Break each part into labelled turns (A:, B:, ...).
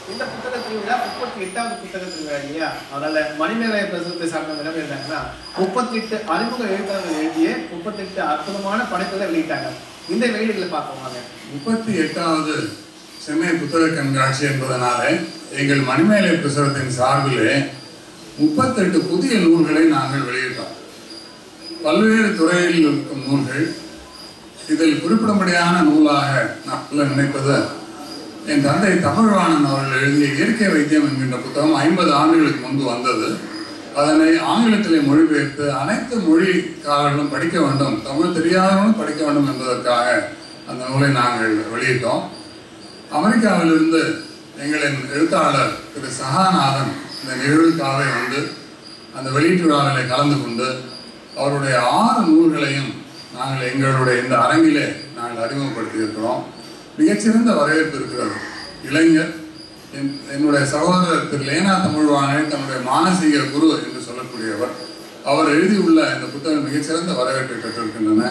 A: இந்த புத்தக திருவிழா முப்பத்தி எட்டாவது புத்தக திருவிழா இல்லையா அதனால மணிமேகலை பிரசுரத்தை சார்ந்தவங்க என்ன பண்ணிருந்தாங்கன்னா முப்பத்தி எட்டு அறிமுக எழுத்தாளர்கள் எழுதிய முப்பத்தெட்டு அற்புதமான படைப்புகளை வெளியிட்டாங்க இந்த வெளியீடுகளை பார்ப்போம் வாங்க
B: முப்பத்தி எட்டாவது சென்னை புத்தக கண்காட்சி என்பதனாலே எங்கள் மணிமேலை பிரசுரத்தின் சார்பிலே முப்பத்தெட்டு புதிய நூல்களை நாங்கள் வெளியிட்டோம் பல்வேறு துறையில் இருக்கும் நூல்கள் இதில் குறிப்பிடும்படியான நூலாக நான் நினைப்பது என் தந்தை தமிழ்வாணன் அவர்கள் எழுதிய இயற்கை வைத்தியம் என்கின்ற புத்தகம் ஐம்பது ஆண்டுகளுக்கு முன்பு வந்தது அதனை ஆங்கிலத்திலே மொழிபெயர்த்து அனைத்து மொழிக்காரர்களும் படிக்க வேண்டும் தமிழ் தெரியாதவர்களும் படிக்க வேண்டும் என்பதற்காக அந்த நூலை நாங்கள் வெளியிட்டோம் அமெரிக்காவிலிருந்து எங்களின் எழுத்தாளர் திரு சகாநாதன் இந்த நிகழ்வுக்காக வந்து அந்த வெளியீட்டு விழாவிலே கலந்து கொண்டு அவருடைய ஆறு நூல்களையும் நாங்கள் எங்களுடைய இந்த அரங்கிலே நாங்கள் அறிமுகப்படுத்தியிருக்கிறோம் மிகச்சிறந்த வரவேற்பு இருக்கிறது இளைஞர் என் என்னுடைய சகோதரர் திரு லேனா தமிழ்வாணை தன்னுடைய மானசீக குரு என்று சொல்லக்கூடியவர் அவர் எழுதியுள்ள இந்த புத்தகம் மிகச்சிறந்த வரவேற்பை பெற்றிருக்கின்றன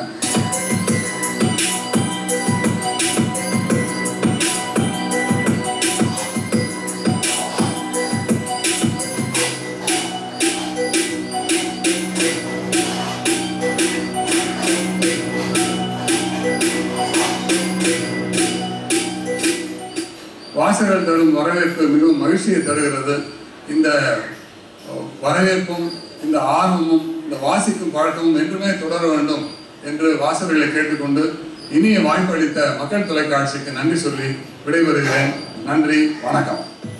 B: வாசகர்கள் தரும் வரவேற்பு மிகவும் மகிழ்ச்சியை தருகிறது இந்த அஹ், வரவேற்பும் இந்த ஆர்வமும் இந்த வாசிக்கும் பழக்கமும் என்றுமே தொடர வேண்டும் என்று வாசகர்களை கேட்டுக்கொண்டு இனிய வாய்ப்பளித்த மக்கள் தொலைக்காட்சிக்கு நன்றி சொல்லி விடைபெறுகிறேன் நன்றி வணக்கம்